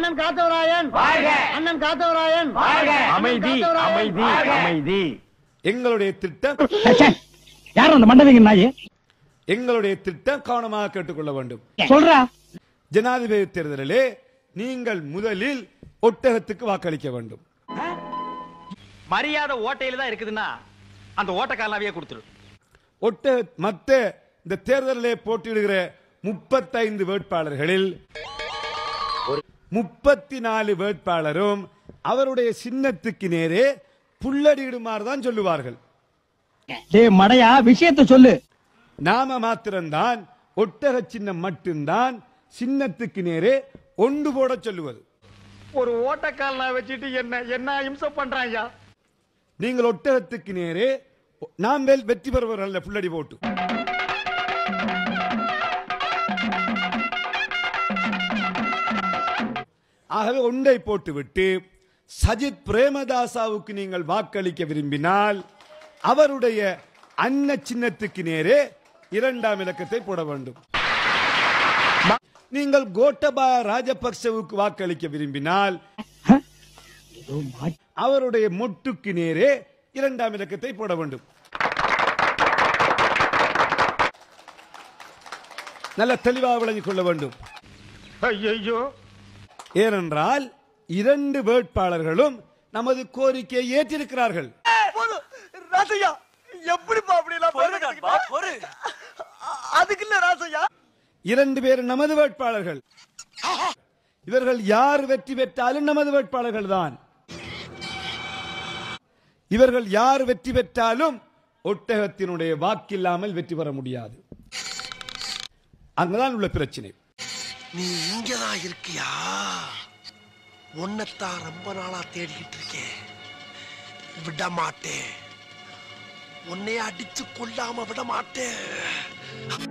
அண்ணன் காத்தவராயன் அண்ணன் காத்தவராயன் அமைதி அமைதி அமைதி எங்களுடைய திட்டம் யார் அந்த மண்டவிங்க நாயே எங்களுடைய திட்டம் கவனமாக கேட்டுக்கொள்ள வேண்டும் சொல்றா ஜனாதிபதி தேர்தலிலே நீங்கள் முதலில் ஒட்டகத்துக்கு வாக்களிக்க வேண்டும் மரியாதை ஓட்டையில தான் இருக்குதுன்னா அந்த ஓட்டக்காரனாவே கொடுத்துரு ஒட்டக மத்த இந்த தேர்தலிலே போட்டியிடுகிற முப்பத்தைந்து வேட்பாளர்களில் முப்பத்தி நாலு வேட்பாளரும் அவருடைய சின்னத்துக்கு நேரே புல்லடியிடுமாறு தான் சொல்லுவார்கள் டே மடையா விஷயத்த சொல்லு நாம மாத்திரம்தான் ஒட்டக சின்னம் மட்டும்தான் சின்னத்துக்கு நேரே ஒன்று போட சொல்லுவது ஒரு ஓட்டக்காரனா வச்சுட்டு என்ன என்ன இம்சை பண்றான் ஐயா நீங்கள் ஒட்டகத்துக்கு நேரே நாம் வெல் வெற்றி பெறுவர்கள் புல்லடி போட்டு ஆகவே ஒன்றை போட்டுவிட்டு சஜித் பிரேமதாசாவுக்கு நீங்கள் வாக்களிக்க விரும்பினால் அவருடைய அன்ன சின்னத்துக்கு நேரே இரண்டாம் இலக்கத்தை போட வேண்டும் நீங்கள் கோட்டபாய ராஜபக்சவுக்கு வாக்களிக்க விரும்பினால் அவருடைய மொட்டுக்கு நேரே இரண்டாம் இலக்கத்தை போட வேண்டும் நல்ல தெளிவாக விளங்கிக் கொள்ள வேண்டும் ஐயோ ஏனென்றால் இரண்டு வேட்பாளர்களும் நமது கோரிக்கையை ஏற்றிருக்கிறார்கள் ராசையா எப்படிப்பா அப்படி எல்லாம் அதுக்கு இல்ல ராசையா இரண்டு பேர் நமது வேட்பாளர்கள் இவர்கள் யார் வெற்றி பெற்றாலும் நமது வேட்பாளர்கள் தான் இவர்கள் யார் வெற்றி பெற்றாலும் ஒட்டகத்தினுடைய வாக்கில்லாமல் வெற்றி பெற முடியாது அங்கதான் உள்ள பிரச்சனை நீ இங்கதான் இருக்கியா உன்னைத்தான் ரொம்ப நாளா தேடிக்கிட்டு இருக்கேன் விட மாட்டேன் உன்னைய அடிச்சு கொல்லாம விட மாட்டேன்